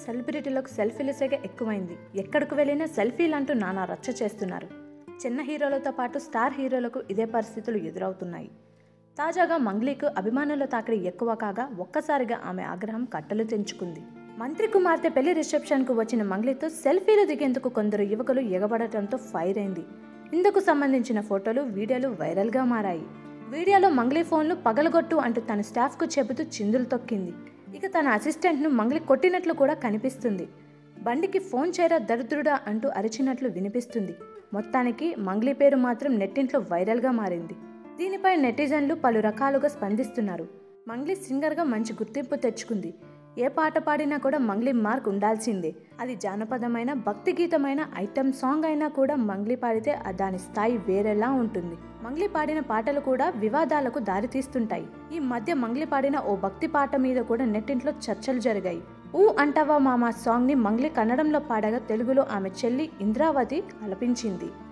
సెలబ్రిటీలకు సెల్ఫీల సెగ ఎక్కువైంది ఎక్కడికి వెళ్ళినా సెల్ఫీలు అంటూ నానా రచ్చ చేస్తున్నారు చిన్న హీరోలతో పాటు స్టార్ హీరోలకు ఇదే పరిస్థితులు ఎదురవుతున్నాయి తాజాగా మంగ్లీకు అభిమానుల తాకిడి ఎక్కువ కాగా ఒక్కసారిగా ఆమె ఆగ్రహం కట్టలు తెంచుకుంది మంత్రి కుమార్తె పెళ్లి రిసెప్షన్కు వచ్చిన మంగ్లీతో సెల్ఫీలు దిగేందుకు కొందరు యువకులు ఎగబడటంతో ఫైర్ అయింది ఇందుకు సంబంధించిన ఫోటోలు వీడియోలు వైరల్గా మారాయి వీడియోలో మంగ్లీ ఫోన్లు పగలగొట్టు అంటూ తన స్టాఫ్కు చెబుతూ చిందులు తొక్కింది ఇక తన అసిస్టెంట్ను మంగ్లీ కొట్టినట్లు కూడా కనిపిస్తుంది బండికి ఫోన్ చేరా దరిద్రుడా అంటూ అరిచినట్లు వినిపిస్తుంది మొత్తానికి మంగ్లీ పేరు మాత్రం నెట్టింట్లో వైరల్గా మారింది దీనిపై నెటిజన్లు పలు రకాలుగా స్పందిస్తున్నారు మంగ్లీ సింగర్గా మంచి గుర్తింపు తెచ్చుకుంది ఏ పాట పాడినా కూడా మంగ్లీ మార్క్ ఉండాల్సిందే అది జానపదమైన భక్తి గీతమైన ఐటమ్ సాంగ్ అయినా కూడా మంగ్లీ పాడితే ఆ దాని స్థాయి వేరేలా ఉంటుంది మంగ్లీ పాడిన పాటలు కూడా వివాదాలకు దారితీస్తుంటాయి ఈ మధ్య మంగ్లీ పాడిన ఓ భక్తి పాట మీద కూడా నెట్టింట్లో చర్చలు జరిగాయి ఊ అంటావా మామ సాంగ్ ని మంగ్లీ కన్నడంలో పాడగా తెలుగులో ఆమె చెల్లి ఇంద్రావతి ఆలపించింది